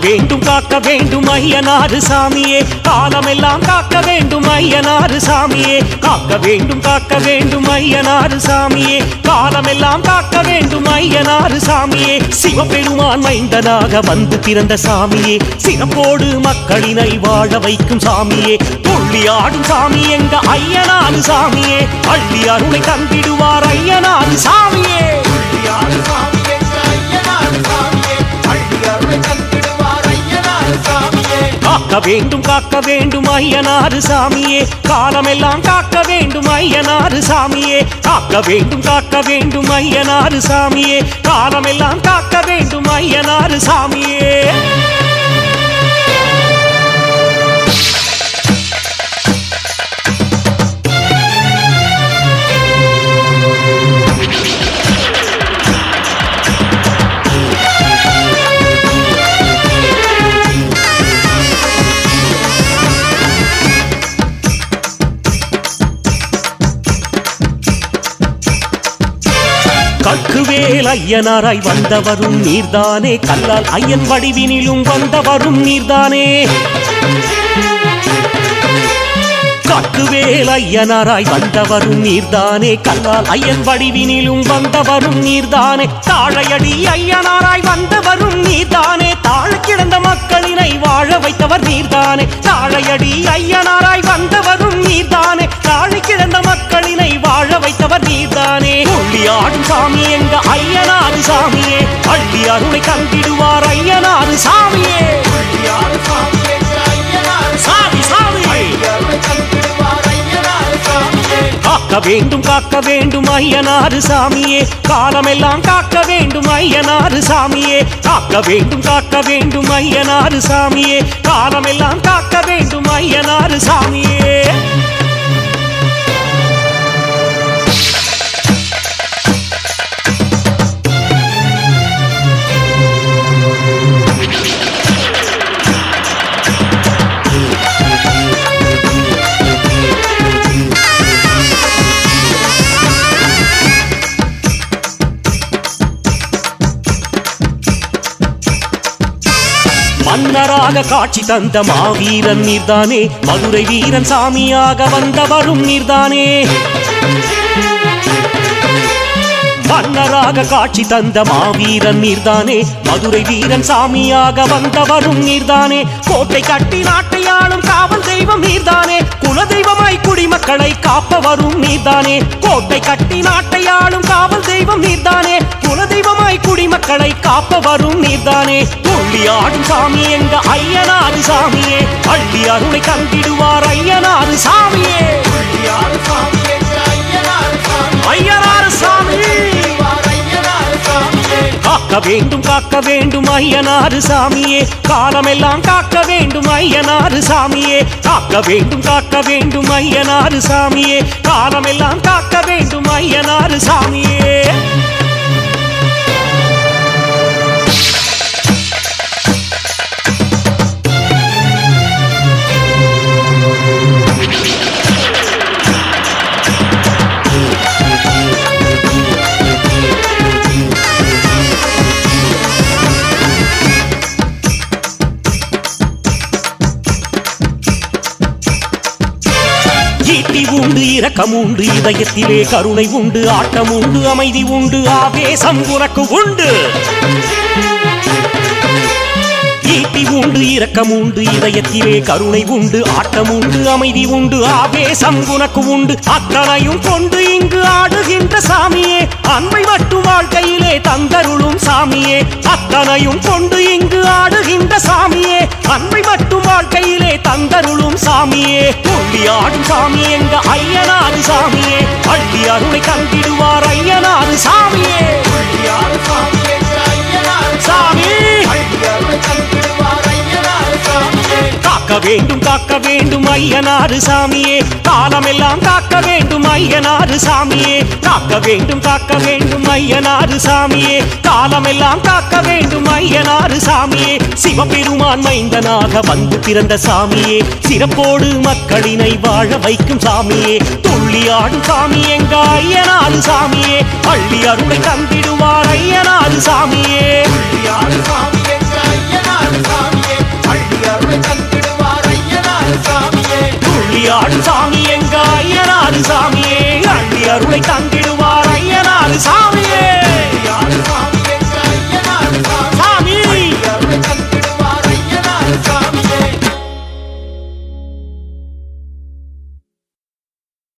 வேண்டும் காக்க வேண்டும் ஐயனாறு சாமியே காலமெல்லாம் காக்க வேண்டும் ஐயனாறு சாமியே காக்க வேண்டும் காக்க வேண்டும் ஐயனாறு சாமியே காலமெல்லாம் காக்க வேண்டும் ஐயனாறு சாமியே சிவபெருமான் மைந்தனாக வந்து பிறந்த சாமியே சிறப்போடு மக்களினை வாழ வைக்கும் சாமியே துள்ளி ஆடும் சாமி எங்க ஐயனாறு சாமியே அள்ளி அருளை தந்திடுவார் ஐயனாறு சாமியே அள்ளியாறு சாமி என்ற ஐயனார் சாமியே அள்ளி அருளை தந்திடுவார் ஐயனார் சாமியே காக்க வேண்டும் காக்க வேண்டும் ஐயனாறு சாமியே காலமெல்லாம் காக்க வேண்டும் ஐயனாறு சாமியே காக்க வேண்டும் காக்க வேண்டும் ஐயனாறு சாமியே காலமெல்லாம் காக்க வேண்டும் ஐயனாறு சாமியே கக்குவேல் ஐயனாராய் வந்தவரும் நீர்தானே கல்லால் ஐயன் வடிவினிலும் வந்தவரும் நீர்தானே கக்குவேல் ஐயனாராய் வந்தவரும் நீர்தானே கல்லால் ஐயன் வடிவினிலும் வந்தவரும் நீர்தானே தாழையடி ஐயனாராய் வந்தவரும் நீர்தானே தாழ கிடந்த மக்களினை வாழ வைத்தவர் நீர்தானே தாழையடி ஐயனாராய் வந்தவரும் நீர்தானே தாழ கிடந்த மக்களினை வாழ வைத்தவர் நீர்தானே துள்ளி ஆடும் சாமி எங்க ஐயனாறு சாமியே அள்ளி அருளை தந்திடுவார் ஐயனாறு சாமியே அள்ளியாறு சாமி என்ற ஐயனார் சாமி சாமி அருளை தந்திடுவார் ஐயனார் சாமியே காக்க வேண்டும் காக்க வேண்டும் ஐயனாறு சாமியே காலமெல்லாம் காக்க வேண்டும் ஐயனாறு சாமியே காக்க வேண்டும் காக்க வேண்டும் ஐயனாறு சாமியே காலமெல்லாம் காக்க வேண்டும் ஐயனாறு சாமியே மன்னராக காட்சி தந்த மாவீரன் நீர்தானே மதுரை வீரன் சாமியாக வந்தவரும் நீர்தானே மன்னராக காட்சி தந்த மாவீரன் நீர்தானே மதுரை வீரன் சாமியாக வந்தவரும் நீர்தானே கோட்டை கட்டி நாட்டை ஆளும் காவல் தெய்வம் நீர்தானே குலதெய்வமாய் குடிமக்களை காப்பவரும் நீர்தானே கோட்டை கட்டி நாட்டை ஆளும் காவல் தெய்வம் நீர்தானே குலதெய்வமாய் குடிமக்களை காப்பவரும் நீர்தானே துள்ளி ஆடும் சாமி எங்க ஐயனாறு சாமியே அள்ளி அருளை தந்திடுவார் ஐயனாறு சாமியே அள்ளியாறு சாமி என்ற ஐயனார் சாமி ஐயனாறு சாமி தந்திடுவார் ஐயனார் சாமியே காக்க வேண்டும் காக்க வேண்டும் ஐயனாறு சாமியே காலமெல்லாம் காக்க வேண்டும் ஐயனாறு சாமியே காக்க வேண்டும் காக்க வேண்டும் ஐயனாறு சாமியே காலமெல்லாம் காக்க வேண்டும் ஐயனாறு சாமியே ஈட்டி உண்டு இரக்கம் உண்டு இதயத்திலே கருணை உண்டு ஆட்டம் உண்டு அமைதி உண்டு ஆவேசம் உனக்கு உண்டு ஈட்டி உண்டு இரக்கம் உண்டு இதயத்திலே கருணை உண்டு ஆட்டம் உண்டு அமைதி உண்டு ஆவேசம் உனக்கு உண்டு அத்தனையும் கொண்டு இங்கு ஆடுகின்ற சாமியே அன்பை மட்டும் வாழ்க்கையிலே தந்தருளும் சாமியே அத்தனையும் கொண்டு இங்கு ஆடுகின்ற சாமியே அன்பை மட்டும் வாழ்க்கையிலே தந்தருளும் சாமியே துள்ளி ஆடும் சாமி எங்க ஐயனாறு சாமியே அள்ளி அருளை தந்திடுவார் ஐயனாறு சாமியே அள்ளியாறு சாமி என்ற ஐயனார் சாமி அள்ளி அருளை தந்திடுவார் ஐயனார் சாமியே காக்க வேண்டும் காக்க வேண்டும் ஐயனாறு சாமியே காலமெல்லாம் காக்க வேண்டும் ஐயனாறு சாமியே காக்க வேண்டும் காக்க வேண்டும் ஐயனாறு சாமியே காலமெல்லாம் காக்க வேண்டும் ஐயனாறு சாமியே சிவபெருமான் மைந்தனாக வந்து பிறந்த சாமியே சிறப்போடு மக்களினை வாழ வைக்கும் சாமியே துள்ளி ஆடும் சாமி எங்க ஐயனாறு சாமியே அள்ளி அருளை தந்திடுவார் ஐயனாறு சாமியே அள்ளியாறு சாமி